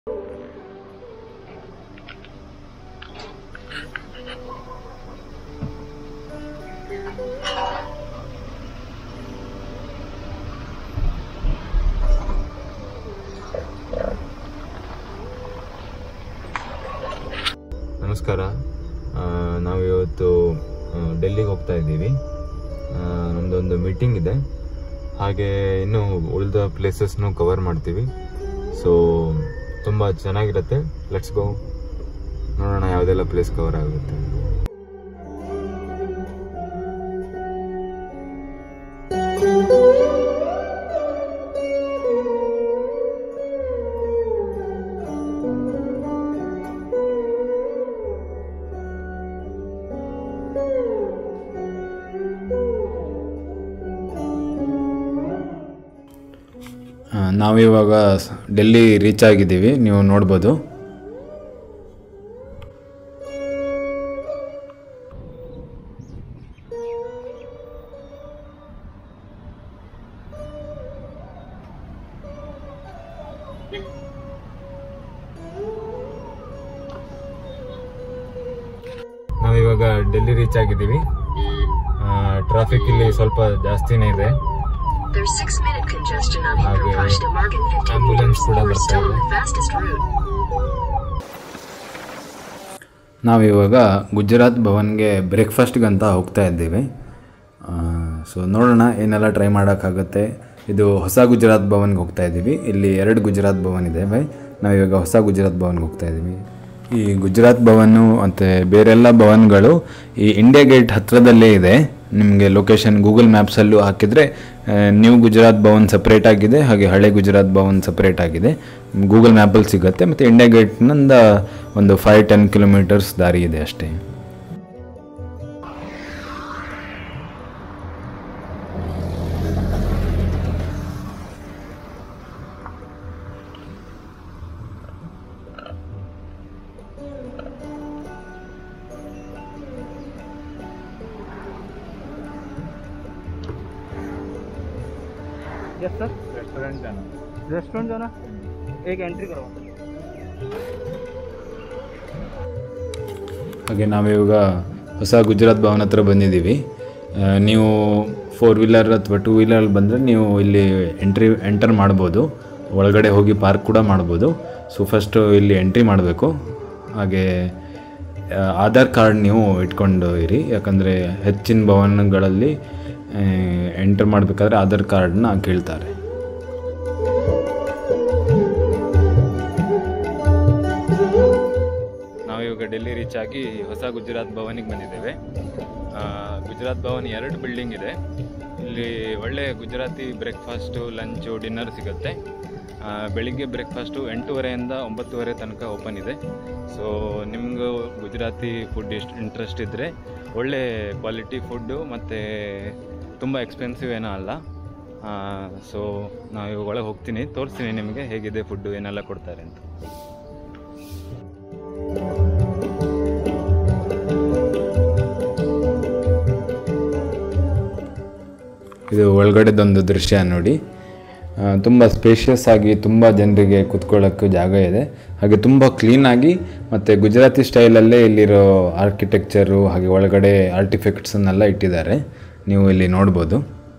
ನಮಸ್ಕಾರ ಆ, ನಾವು ಇವತ್ತು ಆ, ಡೆಲ್ಲಿಗೆ ಹೋಗ್ತಾ ಇದ್ದೀವಿ ಆ, ನಮ್ದೊಂದು ಮೀಟಿಂಗ್ ಇದೆ ಹಾಗೆ ಇನ್ನು ಉಳಿದ ಪ್ಲೇಸಸ್ನು ಕವರ್ ಮಾಡ್ತೀವಿ ಸೊ ತುಂಬ ಚೆನ್ನಾಗಿರುತ್ತೆ ಲೆಟ್ಸ್ ಗೋ ನೋಡೋಣ ಯಾವುದೆಲ್ಲ ಪ್ಲೇಸ್ ಕವರ್ ಆಗುತ್ತೆ ಆ, ನಾವಿವಾಗ ಸ್- ಡೆಲ್ಲಿ ರೀಚ್ ಆಗಿದ್ದೀವಿ ನೀವು ನೋಡ್ಬೋದು ನಾವಿವಾಗ ಡೆಲ್ಲಿ ರೀಚ್ ಆಗಿದ್ದೀವಿ ಟ್ರಾಫಿಕ್ ಇಲ್ಲಿ ಸ್ವಲ್ಪ ಜಾಸ್ತಿನೇ ಇದೆ There's six minute congestion on ಹಾಗೆ Indraprasth to Margan 15 ambulance meters. ಕೂಡ We're ಬರ್ತಾ still on ಇದೆ. the fastest route. ನಾವಿವಾಗ ಗುಜರಾತ್ ಭವನ್ಗೆ ಬ್ರೇಕ್ಫಾಸ್ಟ್ಗಂತ ಹೋಗ್ತಾ ಇದ್ದೀವಿ ಸೊ ನೋಡೋಣ ಏನೆಲ್ಲ ಟ್ರೈ ಮಾಡೋಕ್ಕಾಗುತ್ತೆ ಇದು ಹೊಸ ಗುಜರಾತ್ ಭವನ್ಗೆ ಹೋಗ್ತಾ ಇದ್ದೀವಿ ಇಲ್ಲಿ ಎರಡು ಗುಜರಾತ್ ಭವನ್ ಇದೆ ಬೈ ನಾವಿವಾಗ ಹೊಸ ಗುಜರಾತ್ ಭವನ್ಗೆ ಹೋಗ್ತಾ ಇದ್ದೀವಿ ಈ ಗುಜರಾತ್ ಭವನು ಮತ್ತು ಬೇರೆಲ್ಲ ಭವನ್ಗಳು ಈ ಇಂಡಿಯಾ ಗೇಟ್ ಹತ್ತಿರದಲ್ಲೇ ಇದೆ ನಿಮಗೆ ಲೊಕೇಶನ್ ಗೂಗಲ್ ಮ್ಯಾಪ್ಸಲ್ಲೂ ಹಾಕಿದರೆ ನ್ಯೂ ಗುಜರಾತ್ ಭವನ್ ಸಪ್ರೇಟ್ ಆಗಿದೆ ಹಾಗೆ ಹಳೆ ಗುಜರಾತ್ ಭವನ್ ಸಪ್ರೇಟ್ ಆಗಿದೆ ಗೂಗಲ್ ಮ್ಯಾಪಲ್ಲಿ ಸಿಗುತ್ತೆ ಮತ್ತು ಇಂಡಿಯಾ ಗೇಟ್ನಿಂದ ಒಂದು ಫೈವ್ ಟೆನ್ ಕಿಲೋಮೀಟರ್ಸ್ ದಾರಿ ಇದೆ ಅಷ್ಟೇ यस सर रेस्टोरेंट जाना रेस्टोरेंट जाना एक एंट्री करवा ಹಾಗೆ ನಾವಿವಾಗ ಹೊಸ ಗುಜರಾತ್ ಭವನ್ ಹತ್ರ ಬಂದಿದ್ದೀವಿ ಆ, ನೀವು ಫೋರ್ ವೀಲರ್ ಅಥವಾ ಟೂ ವೀಲರ್ ಬಂದರೆ ನೀವು ಇಲ್ಲಿ ಎಂಟ್ರಿ ಎಂಟರ್ ಮಾಡ್ಬೋದು ಒಳಗಡೆ ಹೋಗಿ ಪಾರ್ಕ್ ಕೂಡ ಮಾಡ್ಬೋದು ಸೊ ಫಸ್ಟು ಇಲ್ಲಿ ಎಂಟ್ರಿ ಮಾಡಬೇಕು ಹಾಗೆ ಆ, ಆಧಾರ್ ಕಾರ್ಡ್ ನೀವು ಇಟ್ಕೊಂಡು ಇರಿ ಯಾಕಂದರೆ ಹೆಚ್ಚಿನ ಭವನಗಳಲ್ಲಿ ಎಂಟರ್ ಮಾಡಬೇಕಾದ್ರೆ ಆಧಾರ್ ಕಾರ್ಡನ್ನ ಕೇಳ್ತಾರೆ ನಾವಿವಾಗ ಡೆಲ್ಲಿ ರೀಚ್ ಆಗಿ ಹೊಸ ಗುಜರಾತ್ ಭವನಿಗೆ ಬಂದಿದ್ದೇವೆ ಆ, ಗುಜರಾತ್ ಭವನ್ ಎರಡು ಬಿಲ್ಡಿಂಗ್ ಇದೆ ಇಲ್ಲಿ ಒಳ್ಳೆ ಗುಜರಾತಿ ಬ್ರೇಕ್ಫಾಸ್ಟು ಲಂಚು ಡಿನ್ನರ್ ಸಿಗುತ್ತೆ ಆ, ಬೆಳಿಗ್ಗೆ ಬ್ರೇಕ್ಫಾಸ್ಟು ಎಂಟೂವರೆಯಿಂದ ಒಂಬತ್ತುವರೆ ತನಕ ಓಪನ್ ಇದೆ ಸೊ ನಿಮಗೂ ಗುಜರಾತಿ ಫುಡ್ ಇಷ್ಟು ಇಂಟ್ರೆಸ್ಟ್ ಇದ್ದರೆ ಒಳ್ಳೆ ಕ್ವಾಲಿಟಿ ಫುಡ್ಡು ಮತ್ತು ತುಂಬ ಎಕ್ಸ್ಪೆನ್ಸಿವ್ ಏನೋ ಅಲ್ಲ ಸೊ ನಾವು ಇವಾಗ ಒಳಗೆ ಹೋಗ್ತೀನಿ ತೋರಿಸ್ತೀನಿ ನಿಮಗೆ ಹೇಗಿದೆ ಫುಡ್ಡು ಏನೆಲ್ಲ ಕೊಡ್ತಾರೆ ಅಂತ ಇದು ಒಳಗಡೆದೊಂದು ದೃಶ್ಯ ನೋಡಿ ತುಂಬ ಸ್ಪೇಷಿಯಸ್ ಆಗಿ ತುಂಬ ಜನರಿಗೆ ಕುತ್ಕೊಳ್ಳೋಕ್ಕೂ ಜಾಗ ಇದೆ ಹಾಗೆ ತುಂಬ ಕ್ಲೀನಾಗಿ ಮತ್ತು ಗುಜರಾತಿ ಸ್ಟೈಲಲ್ಲೇ ಇಲ್ಲಿರೋ ಆರ್ಕಿಟೆಕ್ಚರು ಹಾಗೆ ಒಳಗಡೆ ಆರ್ಟಿಫೆಕ್ಟ್ಸನ್ನೆಲ್ಲ ಇಟ್ಟಿದ್ದಾರೆ ನೀವು ಇಲ್ಲಿ ನೋಡ್ಬೋದು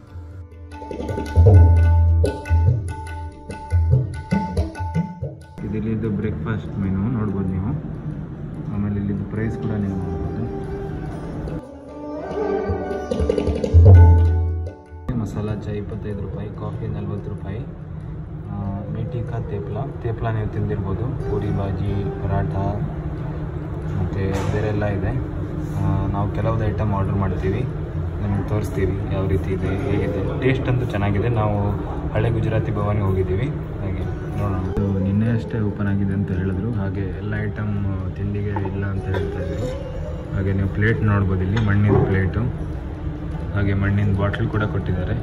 ಇದು ಇಲ್ಲಿದ್ದು ಬ್ರೇಕ್ಫಾಸ್ಟ್ ಮೆನು ನೋಡ್ಬೋದು ನೀವು ಆಮೇಲೆ ಇಲ್ಲಿದ್ದು ಪ್ರೈಸ್ ಕೂಡ ನೀವು ನೋಡ್ಬೋದು ಮಸಾಲ ಚಾಯ್ ಇಪ್ಪತ್ತೈದು ರೂಪಾಯಿ ಕಾಫಿ ನಲ್ವತ್ತು ರೂಪಾಯಿ ಆ, ಮೀಟಿಕಾ ತೇಪ್ಲ ತೇಪ್ಲ ನೀವು ತಿಂದಿರ್ಬೋದು ಪೂರಿ ಬಾಜಿ ಪರಾಠ ಮತ್ತು ಬೇರೆಲ್ಲ ಇದೆ ಆ, ನಾವು ಕೆಲವೊಂದು ಐಟಮ್ ಆರ್ಡರ್ ಮಾಡ್ತೀವಿ ನಿಮಗೆ ತೋರಿಸ್ತೀವಿ ಯಾವ ರೀತಿ ಇದೆ ಹೇಗಿದೆ ಟೇಸ್ಟ್ ಅಂತೂ ಚೆನ್ನಾಗಿದೆ ನಾವು ಹಳೆ ಗುಜರಾತಿ ಭವನ್ಗೆ ಹೋಗಿದ್ದೀವಿ ಹಾಗೆ ನೋಡೋಣ ಇದು ನಿನ್ನೆ ಅಷ್ಟೇ ಓಪನ್ ಆಗಿದೆ ಅಂತ ಹೇಳಿದ್ರು ಹಾಗೆ ಎಲ್ಲ ಐಟಮ್ ತಿಂಡಿಗೆ ಇಲ್ಲ ಅಂತ ಹೇಳ್ತಾ ಇದ್ರು ಹಾಗೆ ನೀವು ಪ್ಲೇಟ್ ನೋಡ್ಬೋದು ಇಲ್ಲಿ ಮಣ್ಣಿನ ಪ್ಲೇಟು ಹಾಗೆ ಮಣ್ಣಿನ ಬಾಟ್ಲ್ ಕೂಡ ಕೊಟ್ಟಿದ್ದಾರೆ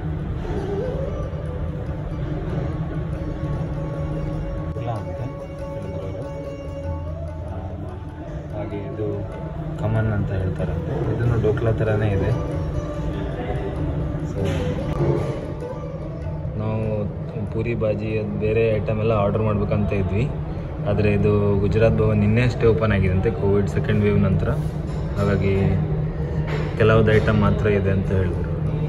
ಇಲ್ಲ ಅಂತ ಹೇಳಿದ್ರು ಅವರು. ಆ, ಹಾಗೆ ಇದು ಕಮನ್ ಅಂತ ಹೇಳ್ತಾರಂತೆ ಇದನ್ನು ಡೋಕ್ಲಾ ಥರನೇ ಇದೆ ಸೊ ನಾವು ಪೂರಿ ಬಾಜಿ ಅದು ಬೇರೆ ಐಟಮ್ ಎಲ್ಲ ಆರ್ಡರ್ ಮಾಡ್ಬೇಕಂತ ಇದ್ವಿ ಆದರೆ ಇದು ಗುಜರಾತ್ ಭವನ್ ನಿನ್ನೆ ಅಷ್ಟೇ ಓಪನ್ ಆಗಿದೆ ಅಂತೆ ಕೋವಿಡ್ ಸೆಕೆಂಡ್ ವೇವ್ ನಂತರ ಹಾಗಾಗಿ ಕೆಲವೊಂದು ಐಟಮ್ ಮಾತ್ರ ಇದೆ ಅಂತ ಹೇಳಿದ್ರು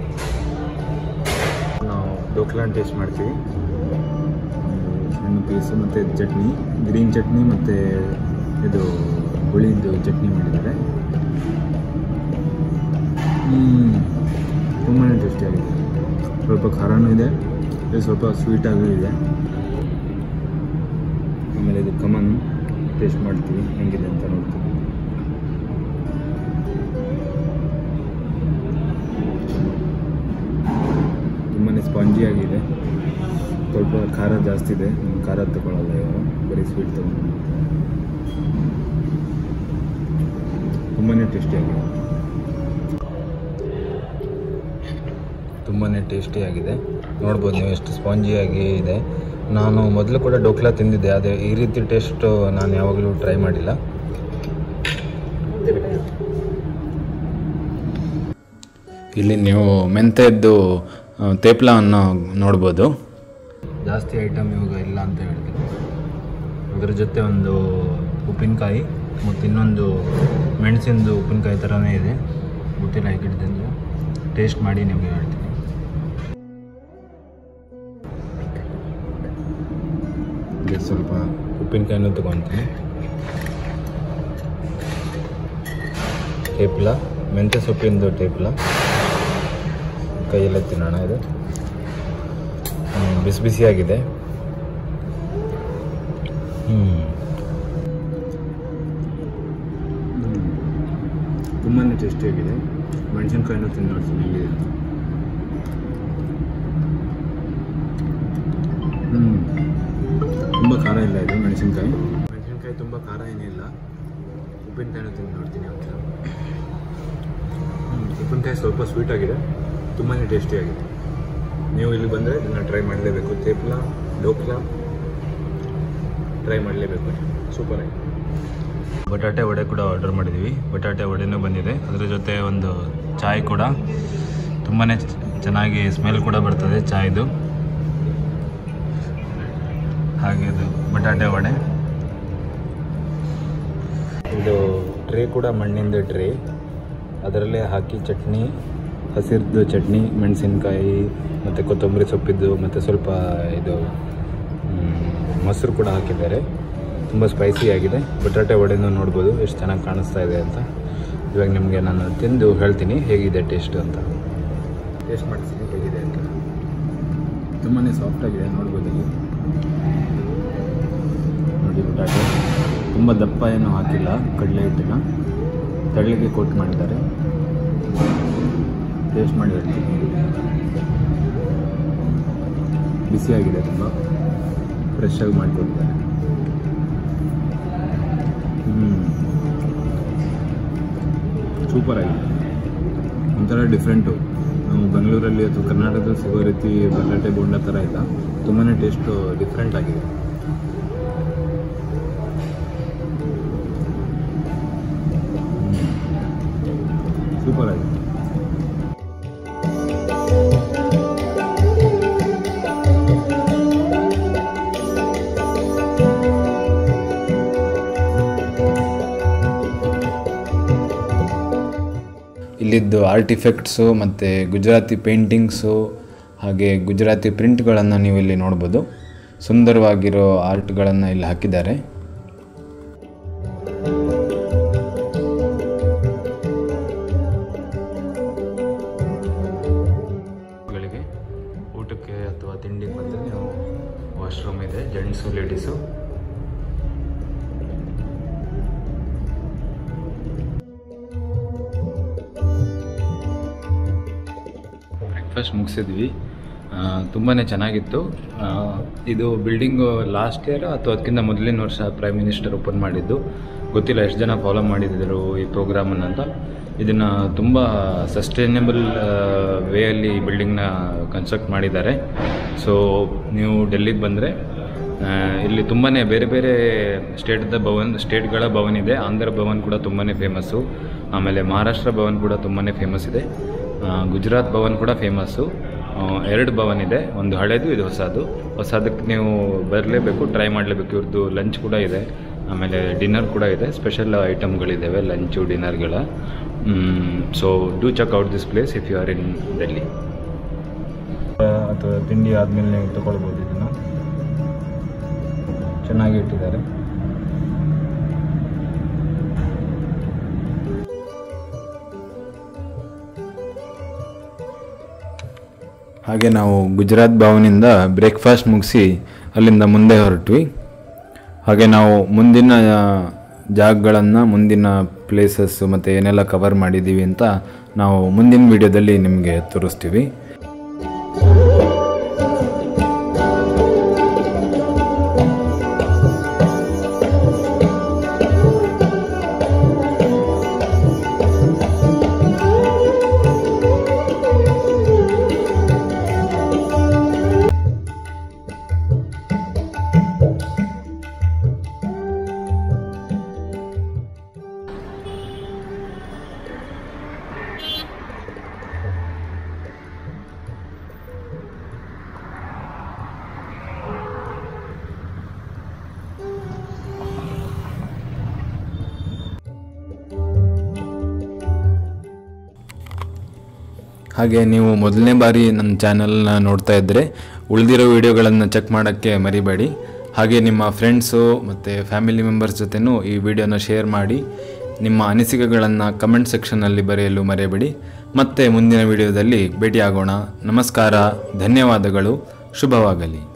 ನಾವು ಡೋಕ್ಲಾನ್ ಟೇಸ್ಟ್ ಮಾಡ್ತೀವಿ ಒಂದು ಸಣ್ಣ ಪೀಸು ಮತ್ತು ಚಟ್ನಿ ಗ್ರೀನ್ ಚಟ್ನಿ ಮತ್ತು ಇದು ಹುಳಿದು ಚಟ್ನಿ ಮಾಡಿದ್ದಾರೆ ತುಂಬಾ ಟೇಸ್ಟಿಯಾಗಿದೆ ಸ್ವಲ್ಪ ಖಾರನೂ ಇದೆ ಇದು ಸ್ವಲ್ಪ ಸ್ವೀಟಾಗೂ ಇದೆ ಆಮೇಲೆ ಇದು ಕಮನ್ ಟೇಸ್ಟ್ ಮಾಡ್ತೀವಿ ಹೆಂಗಿದೆ ಅಂತ ನೋಡ್ತೀವಿ ತುಂಬಾ ಸ್ಪಾಂಜಿ ಆಗಿದೆ ಸ್ವಲ್ಪ ಖಾರ ಜಾಸ್ತಿ ಇದೆ ನಾನು ಖಾರ ತಗೊಳ್ಳಲ್ಲ ಇವರು ಬರೀ ಸ್ವೀಟ್ ತಗೊಂಡು ತುಂಬಾ ಟೇಸ್ಟಿಯಾಗಿದೆ ತುಂಬಾ ಟೇಸ್ಟಿಯಾಗಿದೆ ನೋಡ್ಬೋದು ನೀವು ಎಷ್ಟು ಸ್ಪಾಂಜಿಯಾಗಿ ಇದೆ ನಾನು ಮೊದಲು ಕೂಡ ಡೋಕ್ಲಾ ತಿಂದಿದ್ದೆ ಅದೇ ಈ ರೀತಿ ಟೇಸ್ಟ್ ನಾನು ಯಾವಾಗಲೂ ಟ್ರೈ ಮಾಡಿಲ್ಲ ಇಲ್ಲಿ ನೀವು ಮೆಂತೆದ್ದು ಆ, ತೇಪ್ಲವನ್ನು ನೋಡ್ಬೋದು ಜಾಸ್ತಿ ಐಟಮ್ ಇವಾಗ ಇಲ್ಲ ಅಂತ ಹೇಳ್ತೀನಿ ಅದ್ರ ಜೊತೆ ಒಂದು ಉಪ್ಪಿನಕಾಯಿ ಮತ್ತು ಇನ್ನೊಂದು ಮೆಣಸಿಂದು ಉಪ್ಪಿನಕಾಯಿ ಥರನೇ ಇದೆ ಗೊತ್ತಿಲ್ಲ ಹೇಗಿಡಿದೆ ಅಂದರೆ ಟೇಸ್ಟ್ ಮಾಡಿ ನಿಮಗೆ ಹೇಳ್ತೀನಿ ಇದು ಸ್ವಲ್ಪ ಉಪ್ಪಿನಕಾಯಿನೂ ತೊಗೊತೀನಿ ಟೇಪ್ಲ ಮೆಂತ್ಯ ಸೊಪ್ಪಿಂದು ಟೇಪ್ಲ ಕೈಯಲ್ಲೇ ತಿನ್ನೋಣ ಇದು ಹ್ಮ್, ಬಿಸಿ ಬಿಸಿಯಾಗಿದೆ ತುಂಬಾ ಟೇಸ್ಟಿಯಾಗಿದೆ ಮೆಣಸಿನ್ಕಾಯಿನೂ ತಿಂದು ನೋಡ್ತೀನಿ ಹೇಗಿದೆ ಅಂತ. ಹ್ಮ್ ತುಂಬ ಖಾರ ಇಲ್ಲ ಇದು ಮೆಣಸಿನ್ಕಾಯಿ ಮೆಣಸಿನ್ಕಾಯಿ ತುಂಬ ಖಾರ ಏನಿಲ್ಲ ಉಪ್ಪಿನಕಾಯಿನೂ ತಿಂದು ನೋಡ್ತೀನಿ ಒಂದ್ಸಲ ಹ್ಮ್, ಉಪ್ಪಿನಕಾಯಿ ಸ್ವಲ್ಪ ಸ್ವೀಟ್ ಆಗಿದೆ ತುಂಬಾ ಟೇಸ್ಟಿಯಾಗಿದೆ ನೀವು ಇಲ್ಲಿ ಬಂದರೆ ಇದನ್ನು ಟ್ರೈ ಮಾಡಲೇಬೇಕು ತೇಪ್ಲ ಡೋಕ್ಲಾ ಟ್ರೈ ಮಾಡಲೇಬೇಕು ಸೂಪರ್ ಆಗಿದೆ ಬಟಾಟೆ ವಡೆ ಕೂಡ ಆರ್ಡರ್ ಮಾಡಿದ್ದೀವಿ ಬಟಾಟೆ ವಡೆನೂ ಬಂದಿದೆ ಅದರ ಜೊತೆ ಒಂದು ಚಾಯ್ ಕೂಡ ತುಂಬಾ ಚೆನ್ನಾಗಿ ಸ್ಮೆಲ್ ಕೂಡ ಬರ್ತದೆ ಚಾಯ್ದು ಹಾಗೆ ಇದು ಬಟಾಟೆ ವಡೆ ಇದು ಟ್ರೇ ಕೂಡ ಮಣ್ಣಿಂದ ಟ್ರೇ ಅದರಲ್ಲೇ ಹಾಕಿ ಚಟ್ನಿ ಹಸಿರ್ದು ಚಟ್ನಿ ಮೆಣಸಿನ್ಕಾಯಿ ಮತ್ತು ಕೊತ್ತಂಬರಿ ಸೊಪ್ಪಿದ್ದು ಮತ್ತು ಸ್ವಲ್ಪ ಇದು ಮ್, ಮೊಸರು ಕೂಡ ಹಾಕಿದ್ದಾರೆ ತುಂಬ ಸ್ಪೈಸಿ ಆಗಿದೆ ಬಟಾಟೆ ವಡೆನೂ ನೋಡ್ಬೋದು ಎಷ್ಟು ಚೆನ್ನಾಗಿ ಕಾಣಿಸ್ತಾ ಇದೆ ಅಂತ ಇವಾಗ ನಿಮಗೆ ನಾನು ತಿಂದು ಹೇಳ್ತೀನಿ ಹೇಗಿದೆ ಟೇಸ್ಟ್ ಅಂತ ಟೇಸ್ಟ್ ಮಾಡ್ತೀನಿ ಹೇಗಿದೆ ಅಂತ ತುಂಬಾ ಸಾಫ್ಟಾಗಿದೆ ನೋಡ್ಬೋದು ಇಲ್ಲಿ ನೋಡಿ ಬಟಾಟೆ ತುಂಬ ದಪ್ಪ ಏನೂ ಹಾಕಿಲ್ಲ ಕಡಲೆ ಹಿಟ್ಟನ್ನ ತಳ್ಳಗೆ ಕೋಟ್ ಮಾಡಿದ್ದಾರೆ ಟೇಸ್ಟ್ ಮಾಡಿ ಹೇಳ್ತೀನಿ ಬಿಸಿಯಾಗಿದೆ ತುಂಬ ಫ್ರೆಶ್ ಆಗಿ ಮಾಡಿಕೊಡ್ತಾರೆ ಹ್ಞೂ ಸೂಪರ್ ಆಗಿದೆ ಒಂಥರ ಡಿಫ್ರೆಂಟು ನಾವು ಬೆಂಗಳೂರಲ್ಲಿ ಅಥವಾ ಕರ್ನಾಟಕದಲ್ಲಿ ಸಿಗೋ ರೀತಿ ಬಟಾಟೆ ಬೋಂಡ ಥರ ಇಲ್ಲ ತುಂಬಾ ಟೇಸ್ಟು ಡಿಫ್ರೆಂಟ್ ಆಗಿದೆ ಸೂಪರ್ ಆಗಿದೆ ಇಲ್ಲಿದ್ದು ಆರ್ಟಿಫೆಕ್ಟ್ಸು ಮತ್ತು ಗುಜರಾತಿ ಪೇಂಟಿಂಗ್ಸು ಹಾಗೆ ಗುಜರಾತಿ ಪ್ರಿಂಟ್ಗಳನ್ನು ನೀವು ಇಲ್ಲಿ ನೋಡ್ಬೋದು ಸುಂದರವಾಗಿರೋ ಆರ್ಟ್ಗಳನ್ನು ಇಲ್ಲಿ ಹಾಕಿದ್ದಾರೆ ಗಳಿಗೆ ಊಟಕ್ಕೆ ಅಥವಾ ತಿಂಡಿಗೆ ಬಂದರೆ ನೀವು ವಾಶ್ರೂಮ್ ಇದೆ ಜೆಂಟ್ಸು ಲೇಡೀಸು ಬ್ರೇಕ್ಫಾಸ್ಟ್ ಮುಗಿಸಿದ್ವಿ ತುಂಬಾ ಚೆನ್ನಾಗಿತ್ತು ಆ, ಇದು ಬಿಲ್ಡಿಂಗು ಲಾಸ್ಟ್ ಇಯರ್ ಅಥವಾ ಅದಕ್ಕಿಂತ ಮೊದಲಿನ ವರ್ಷ ಪ್ರೈಮ್ ಮಿನಿಸ್ಟರ್ ಓಪನ್ ಮಾಡಿದ್ದು ಗೊತ್ತಿಲ್ಲ ಎಷ್ಟು ಜನ ಫಾಲೋ ಮಾಡಿದ್ರು ಈ ಪ್ರೋಗ್ರಾಮನ್ನು ಅಂತ ಇದನ್ನು ತುಂಬ ಸಸ್ಟೈನಬಲ್ ವೇಯಲ್ಲಿ ಈ ಬಿಲ್ಡಿಂಗ್ನ ಕನ್ಸ್ಟ್ರಕ್ಟ್ ಮಾಡಿದ್ದಾರೆ ಸೊ ನೀವು ಡೆಲ್ಲಿಗೆ ಬಂದರೆ ಇಲ್ಲಿ ತುಂಬಾ ಬೇರೆ ಬೇರೆ ಸ್ಟೇಟ್ದ ಭವನ್ ಸ್ಟೇಟ್ಗಳ ಭವನ್ ಇದೆ ಆಂಧ್ರ ಭವನ್ ಕೂಡ ತುಂಬಾ ಫೇಮಸ್ಸು ಆಮೇಲೆ ಮಹಾರಾಷ್ಟ್ರ ಭವನ್ ಕೂಡ ತುಂಬಾ ಫೇಮಸ್ ಇದೆ ಆ, ಗುಜರಾತ್ ಭವನ್ ಕೂಡ ಫೇಮಸ್ಸು ಆ, ಎರಡು ಭವನ್ ಇದೆ ಒಂದು ಹಳೇದು ಇದು ಹೊಸದು ಹೊಸದಕ್ಕೆ ನೀವು ಬರಲೇಬೇಕು ಟ್ರೈ ಮಾಡಲೇಬೇಕು ಇವ್ರದ್ದು ಲಂಚ್ ಕೂಡ ಇದೆ ಆಮೇಲೆ ಡಿನ್ನರ್ ಕೂಡ ಇದೆ ಸ್ಪೆಷಲ್ ಐಟಮ್ಗಳಿದ್ದಾವೆ ಲಂಚು ಡಿನ್ನರ್ಗಳ so do check out this place if you are in Delhi ಅಥವಾ ತಿಂಡಿ ಆದಮೇಲೆ ನೀವು ತಗೊಳ್ಬೋದು ಇದನ್ನು ಚೆನ್ನಾಗಿ ಇಟ್ಟಿದ್ದಾರೆ ಹಾಗೆ ನಾವು ಗುಜರಾತ್ ಭವನಿಂದ ಬ್ರೇಕ್ಫಾಸ್ಟ್ ಮುಗಿಸಿ ಅಲ್ಲಿಂದ ಮುಂದೆ ಹೊರಟ್ವಿ ಹಾಗೆ ನಾವು ಮುಂದಿನ ಜಾಗಗಳನ್ನು ಮುಂದಿನ ಪ್ಲೇಸಸ್ ಮತ್ತು ಏನೆಲ್ಲ ಕವರ್ ಮಾಡಿದ್ದೀವಿ ಅಂತ ನಾವು ಮುಂದಿನ ವಿಡಿಯೋದಲ್ಲಿ ನಿಮಗೆ ತೋರಿಸ್ತೀವಿ ಹಾಗೆ ನೀವು ಮೊದಲನೇ ಬಾರಿ ನನ್ನ ಚಾನಲ್ನ ನೋಡ್ತಾ ಇದ್ದರೆ ಉಳಿದಿರೋ ವಿಡಿಯೋಗಳನ್ನು ಚೆಕ್ ಮಾಡೋಕ್ಕೆ ಮರಿಬೇಡಿ ಹಾಗೆ ನಿಮ್ಮ ಫ್ರೆಂಡ್ಸು ಮತ್ತು ಫ್ಯಾಮಿಲಿ ಮೆಂಬರ್ಸ್ ಜೊತೆನೂ ಈ ವಿಡಿಯೋನ ಶೇರ್ ಮಾಡಿ ನಿಮ್ಮ ಅನಿಸಿಕೆಗಳನ್ನು ಕಮೆಂಟ್ ಸೆಕ್ಷನ್ನಲ್ಲಿ ಬರೆಯಲು ಮರೆಯಬೇಡಿ ಮತ್ತೆ ಮುಂದಿನ ವಿಡಿಯೋದಲ್ಲಿ ಭೇಟಿಯಾಗೋಣ ನಮಸ್ಕಾರ ಧನ್ಯವಾದಗಳು ಶುಭವಾಗಲಿ